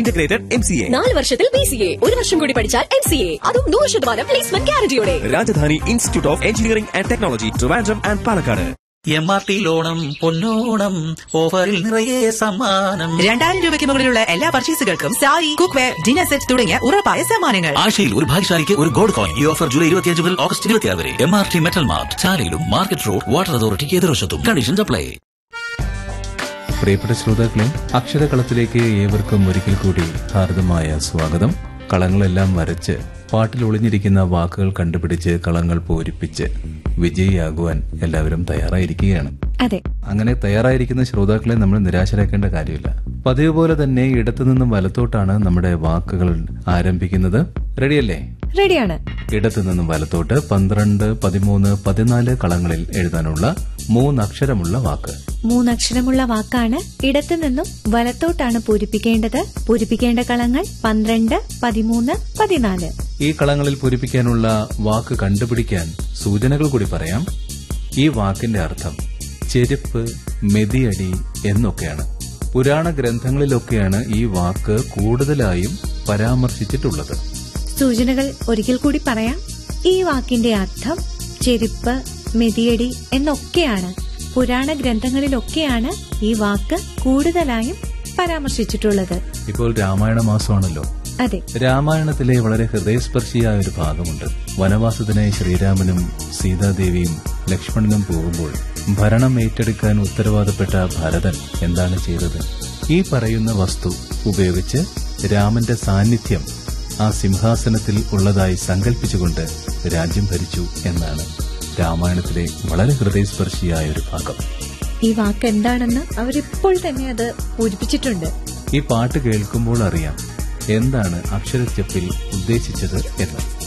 integrated M C A നാല് വർഷത്തിൽ B C A ഒരു വർഷം കൂടി പഠിച്ചാൽ എം സി എ അതും നൂറ് ശതമാനം പ്ലേസ്മെന്റ് ഗ്യാരണ്ടിയോടെ Rajadhani institute of engineering and technology Trivandrum and Palakkad M R T ലോണം പൊന്നോണം ഓഫറിൽ നിറയെ സമ്മാനം രണ്ടായിരം രൂപയ്ക്ക് മുകളിലുള്ള എല്ലാ പർച്ചേസുകൾക്കും സാരി കുക്ക്വെയർ ഡിന്നർ സെറ്റ് തുടങ്ങിയ ഉറപ്പായ സമ്മാനങ്ങൾ ആഴ്ചയിൽ ഒരു ഭാഗ്യശാലിക്ക് ഒരു ഗോൾഡ് കോയിൻ ഈ ഓഫർ ജൂലൈ ഇരുപത്തിയഞ്ച് മുതൽ ഓഗസ്റ്റ് ഇരുപത്തിയാറ് വരെ M R T metal mart ചാലയിലും മാർക്കറ്റ് റോഡ് വാട്ടർ അതോറിറ്റിക്ക് എതിർവശത്തും കണ്ടീഷൻസ് അപ്ലൈ പ്രിയപ്പെട്ട ശ്രോതാക്കളെ അക്ഷരകളത്തിലേക്ക് ഏവർക്കും ഒരിക്കൽ കൂടി ഹാർദമായ സ്വാഗതം കളങ്ങളെല്ലാം വരച്ച് പാട്ടിൽ ഒളിഞ്ഞിരിക്കുന്ന വാക്കുകൾ കണ്ടുപിടിച്ച് കളങ്ങൾ പൂരിപ്പിച്ച് വിജയിയാകുവാൻ എല്ലാവരും തയ്യാറായിരിക്കുകയാണ് അതെ അങ്ങനെ തയ്യാറായിരിക്കുന്ന ശ്രോതാക്കളെ നമ്മൾ നിരാശരാക്കേണ്ട കാര്യമില്ല പതിവ് പോലെ തന്നെ ഇടത്തു നിന്നും വലത്തോട്ടാണ് നമ്മുടെ വാക്കുകൾ ആരംഭിക്കുന്നത് റെഡിയല്ലേ റെഡിയാണ് ഇടത്തു നിന്നും വലത്തോട്ട് പന്ത്രണ്ട് പതിമൂന്ന് പതിനാല് കളങ്ങളിൽ എഴുതാനുള്ള മൂന്നക്ഷരമുള്ള വാക്ക് മൂന്നക്ഷരമുള്ള വാക്കാണ് ഇടത്തു നിന്നും വലത്തോട്ടാണ് പൂരിപ്പിക്കേണ്ടത് പൂരിപ്പിക്കേണ്ട കളങ്ങൾ പന്ത്രണ്ട് പതിമൂന്ന് പതിനാല് ഈ കളങ്ങളിൽ പൂരിപ്പിക്കാനുള്ള വാക്ക് കണ്ടുപിടിക്കാൻ സൂചനകൾ കൂടി പറയാം ഈ വാക്കിന്റെ അർത്ഥം ചെരുപ്പ് മെതിയടി എന്നൊക്കെയാണ് പുരാണ ഗ്രന്ഥങ്ങളിലൊക്കെയാണ് ഈ വാക്ക് കൂടുതലായും പരാമർശിച്ചിട്ടുള്ളത് സൂചനകൾ ഒരിക്കൽ കൂടി പറയാം ഈ വാക്കിന്റെ അർത്ഥം ചെരുപ്പ് മെതിയടി എന്നൊക്കെയാണ് പുരാണ ഗ്രന്ഥങ്ങളിലൊക്കെയാണ് ഈ വാക്ക് കൂടുതലായും പരാമർശിച്ചിട്ടുള്ളത് ഇപ്പോൾ രാമായണ മാസമാണല്ലോ അതെ രാമായണത്തിലെ വളരെ ഹൃദയസ്പർശിയായ ഒരു ഭാഗമുണ്ട് വനവാസത്തിനായി ശ്രീരാമനും സീതാദേവിയും ലക്ഷ്മണനും പോകുമ്പോൾ ഭരണം ഏറ്റെടുക്കാൻ ഉത്തരവാദപ്പെട്ട ഭരതൻ എന്താണ് ചെയ്തത് ഈ പറയുന്ന വസ്തു ഉപയോഗിച്ച് രാമന്റെ സാന്നിധ്യം ആ സിംഹാസനത്തിൽ ഉള്ളതായി സങ്കല്പിച്ചുകൊണ്ട് രാജ്യം ഭരിച്ചു എന്നാണ് രാമായണത്തിലെ വളരെ ഹൃദയസ്പർശിയായ ഒരു ഭാഗം ഈ വാക്ക് എന്താണെന്ന് അവരിപ്പോൾ തന്നെ അത് പൂരിപ്പിച്ചിട്ടുണ്ട് ഈ പാട്ട് കേൾക്കുമ്പോൾ അറിയാം എന്താണ് അക്ഷരച്ചപ്പിൽ ഉദ്ദേശിച്ചത് എന്ന്